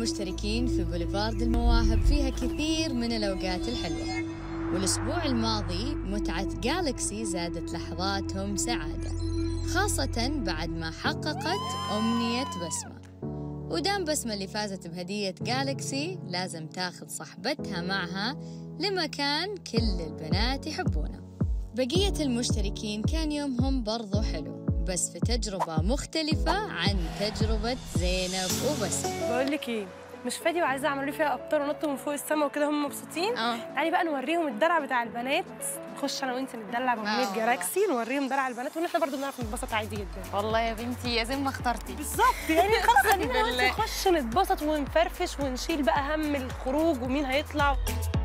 المشتركين في بوليفارد المواهب فيها كثير من الأوقات الحلوة والأسبوع الماضي متعة جالكسي زادت لحظاتهم سعادة خاصة بعد ما حققت أمنية بسمة ودام بسمة اللي فازت بهدية جالكسي لازم تاخذ صاحبتها معها لمكان كل البنات يحبونه بقية المشتركين كان يومهم برضو حلو بس في تجربة مختلفة عن تجربة زينب وبسمة بقول لك ايه مش فادي وعايزه اعمل فيها ابطال ونطوا من فوق السما وكده هم مبسوطين اه تعالي بقى نوريهم الدلع بتاع البنات نخش انا وانت نتدلع باغنيه آه. جالاكسي نوريهم دلع البنات وان احنا برضو بنعرف نتبسط عادي جدا والله يا بنتي يا زي ما اخترتي بالظبط يعني خلاص خلينا بالله. وانت نخش نتبسط ونفرفش ونشيل بقى هم الخروج ومين هيطلع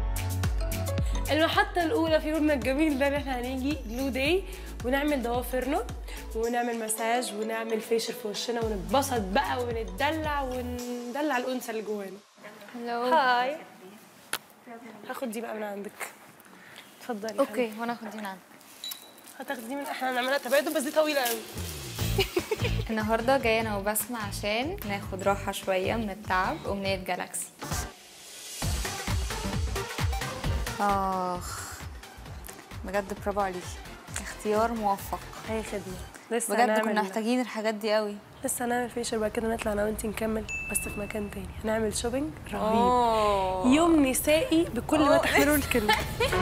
المحطة الأولى في يومنا الجميل ده إن إحنا هنيجي جلو داي ونعمل ضوافرنا ونعمل مساج ونعمل فيشر في وشنا ونتبسط بقى وندلع وندلع الأنثى اللي جوانا هلو هاي هاخد دي بقى من عندك اتفضلي اوكي وانا اخد دي من عندك هتاخدي دي من احنا هنعملها تبادل بس دي طويلة قوي النهارده جايه انا وبسمة عشان ناخد راحه شويه من التعب امنيه جالاكسي اخ بجد برافو عليكي اختيار موفق اي خدمة لسه بجد هنعمل كنا محتاجين الحاجات دي قوي لسه هنعمل فيشر بعد كده نطلع انا وانتي نكمل بس في مكان تاني هنعمل شوبينج رهيب اوه يوم نسائي بكل ما تحمله الكلمة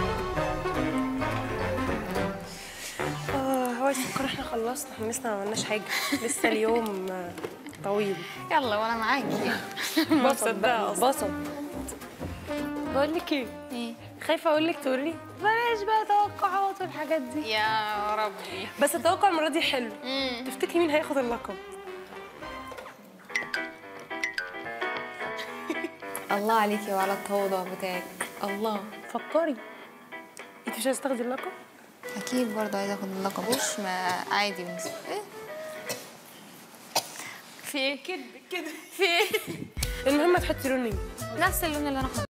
اه هو السكر احنا خلصنا احنا لسه ما عملناش حاجة لسه اليوم آه، طويل يلا وانا معاكي بسط بقى بسط بقول لك ايه ايه خايفة اقول لك تقولي لي بلاش بقى توقعات والحاجات دي يا ربي بس التوقع المرة دي حلو مم. تفتكري مين هياخد اللقب؟ الله عليكي وعلى التواضع بتاعك الله فكري انت مش عايزة تاخدي اللقب؟ اكيد برضه عايزه اخد اللقب مش ما عادي بالنسبه ايه في ايه كده كده في ايه المهم تحطي لون ايه؟ نفس اللون اللي انا حاطاه